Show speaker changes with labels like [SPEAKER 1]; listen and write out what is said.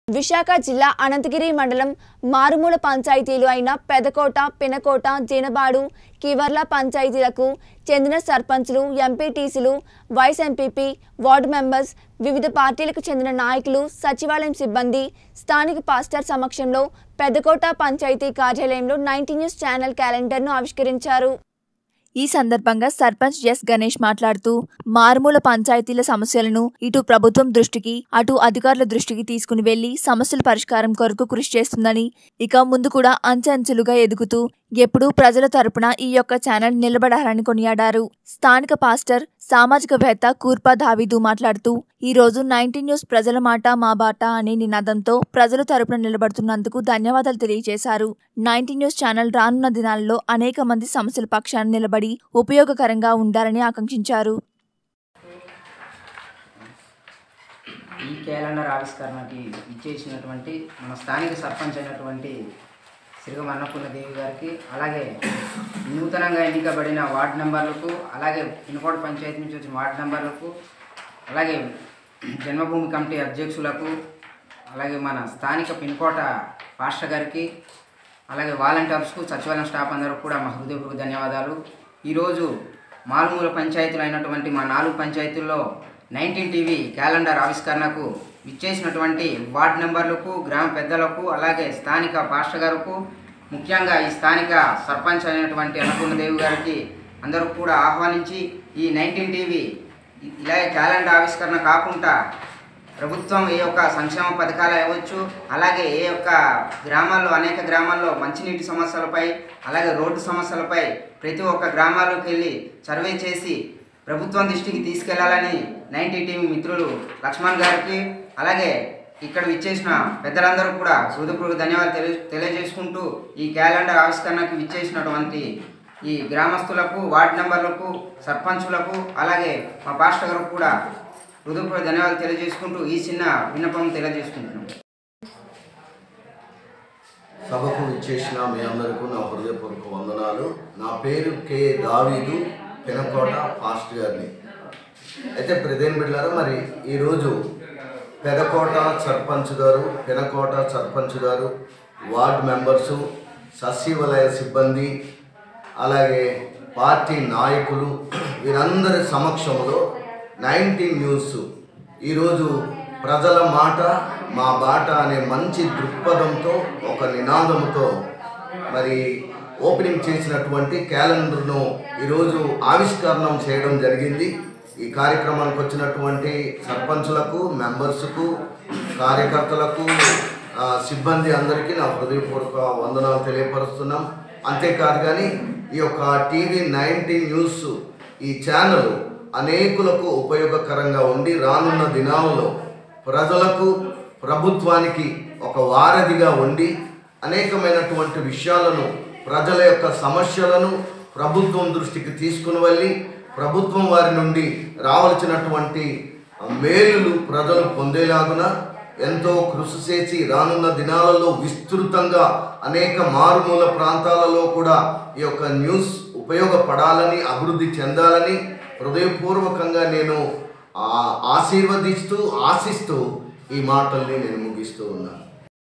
[SPEAKER 1] విశాఖ జిల్లా అనంతగిరి మండలం మారుమూల పంచాయతీలు అయిన పెదకోట పినకోట జేనబాడు కివర్ల పంచాయతీలకు చెందిన సర్పంచ్లు ఎంపీటీసీలు వైస్ ఎంపీపీ వార్డు మెంబర్స్ వివిధ పార్టీలకు చెందిన నాయకులు సచివాలయం సిబ్బంది స్థానిక పాస్టర్ సమక్షంలో పెదకోట పంచాయతీ కార్యాలయంలో నైన్టీ న్యూస్ ఛానల్ క్యాలెండర్ను ఆవిష్కరించారు ఈ సందర్భంగా సర్పంచ్ ఎస్ గణేష్ మాట్లాడుతూ మారుమూల పంచాయతీల సమస్యలను ఇటు ప్రభుత్వం దృష్టికి అటు అధికారుల దృష్టికి తీసుకుని వెళ్లి సమస్యల పరిష్కారం కొరకు కృషి చేస్తుందని ఇక ముందు కూడా అంచెంచెలుగా ఎదుగుతూ ఎప్పుడూ ప్రజల తరపున ఈ యొక్క ఛానల్ నిలబడాలని కొనియాడారు స్థానిక పాస్టర్ సామాజికవేత్త కూర్పా దావీదు మాట్లాడుతూ ఈ రోజు నైన్టీన్ న్యూస్ ప్రజల మాట మా బాట అనే నినాదంతో ప్రజల తరపున నిలబడుతున్నందుకు ధన్యవాదాలు తెలియజేశారు నైన్టీన్ న్యూస్ ఛానల్ రానున్న దినాల్లో అనేక మంది సమస్యల పక్షాన నిలబడి ఉపయోగకరంగా ఉండాలని ఆకాంక్షించారు
[SPEAKER 2] ఈ క్యాలెండర్ ఆవిష్కరణకి ఇచ్చేసినటువంటి మన స్థానిక సర్పంచ్ అయినటువంటి సిరుగం అన్నపూర్ణదేవి గారికి అలాగే నూతనంగా ఎన్నికబడిన వార్డు మెంబర్లకు అలాగే పినకోట పంచాయతీ నుంచి వచ్చిన వార్డు మెంబర్లకు అలాగే జన్మభూమి కమిటీ అధ్యక్షులకు అలాగే మన స్థానిక పినకోట పాస్టర్ గారికి అలాగే వాలంటీర్స్కు సచివాలయం స్టాఫ్ అందరికి కూడా మా హృదయపూర్వక ధన్యవాదాలు ఈరోజు మారుమూల పంచాయతీలు అయినటువంటి మా నాలుగు పంచాయతీల్లో నైన్టీన్ టీవీ క్యాలెండర్ ఆవిష్కరణకు ఇచ్చేసినటువంటి వార్డు మెంబర్లకు గ్రామ పెద్దలకు అలాగే స్థానిక పాస్టర్ గారికి ముఖ్యంగా ఈ స్థానిక సర్పంచ్ అయినటువంటి అన్నపూర్ణదేవి గారికి అందరూ కూడా ఆహ్వానించి ఈ నైన్టీన్ టీవీ ఇలాగే క్యాలెండర్ ఆవిష్కరణ కాకుండా ప్రభుత్వం ఏ యొక్క సంక్షేమ పథకాలు ఇవ్వచ్చు అలాగే ఏ యొక్క గ్రామాల్లో అనేక గ్రామాల్లో మంచినీటి సమస్యలపై అలాగే రోడ్డు సమస్యలపై ప్రతి ఒక్క గ్రామాల్లోకి వెళ్ళి సర్వే చేసి ప్రభుత్వం దృష్టికి తీసుకెళ్లాలని నైన్టీ టీవీ మిత్రులు లక్ష్మణ్ గారికి అలాగే ఇక్కడ విచ్చేసిన పెద్దలందరూ కూడా హృదయపూర్వక ధన్యవాదాలు తెలియ తెలియజేసుకుంటూ ఈ క్యాలెండర్ ఆవిష్కరణకు విచ్చేసినటువంటి ఈ గ్రామస్తులకు వార్డు మెంబర్లకు సర్పంచులకు అలాగే మా పాస్టర్ గారికి కూడా హృదయపూర్వక ధన్యవాదాలు తెలియజేసుకుంటూ ఈ చిన్న విన్నపం తెలియజేసుకుంటున్నాం
[SPEAKER 3] సభకు ఇచ్చేసిన మీ అందరికీ నా హృదయపూర్వక వందనాలు నా పేరు కె దావీదు పెనకోట ఫాస్ట్ గారిని అయితే ప్రదేన్ బిడ్డారా మరి ఈరోజు పెదకోట సర్పంచ్ గారు పెనకోట సర్పంచ్ గారు వార్డు మెంబర్సు సచివాలయ సిబ్బంది అలాగే పార్టీ నాయకులు వీరందరి సమక్షంలో నైన్టీన్ న్యూస్ ఈరోజు ప్రజల మాట మా బాట అనే మంచి దృక్పథంతో ఒక నినాదంతో మరి ఓపెనింగ్ చేసినటువంటి క్యాలెండర్ను ఈరోజు ఆవిష్కరణం చేయడం జరిగింది ఈ కార్యక్రమానికి వచ్చినటువంటి సర్పంచులకు మెంబర్స్కు కార్యకర్తలకు ఆ, సిబ్బంది అందరికీ నా హృదయపూర్వక వందనాలు తెలియపరుస్తున్నాం అంతేకాదు కానీ ఈ యొక్క టీవీ నైన్టీన్ న్యూస్ ఈ ఛానల్ అనేకులకు ఉపయోగకరంగా ఉండి రానున్న దినాలలో ప్రజలకు ప్రభుత్వానికి ఒక వారధిగా ఉండి అనేకమైనటువంటి విషయాలను ప్రజల యొక్క సమస్యలను ప్రభుత్వం దృష్టికి తీసుకుని వెళ్ళి ప్రభుత్వం వారి నుండి రావాల్సినటువంటి మేలులు ప్రజలు పొందేలాగున ఎంతో కృషి చేసి రానున్న దినాలలో విస్తృతంగా అనేక మారుమూల ప్రాంతాలలో కూడా ఈ యొక్క న్యూస్ ఉపయోగపడాలని అభివృద్ధి చెందాలని హృదయపూర్వకంగా నేను ఆ, ఆశీర్వదిస్తూ ఆశిస్తూ ఈ మాటల్ని నేను ముగిస్తూ ఉన్నాను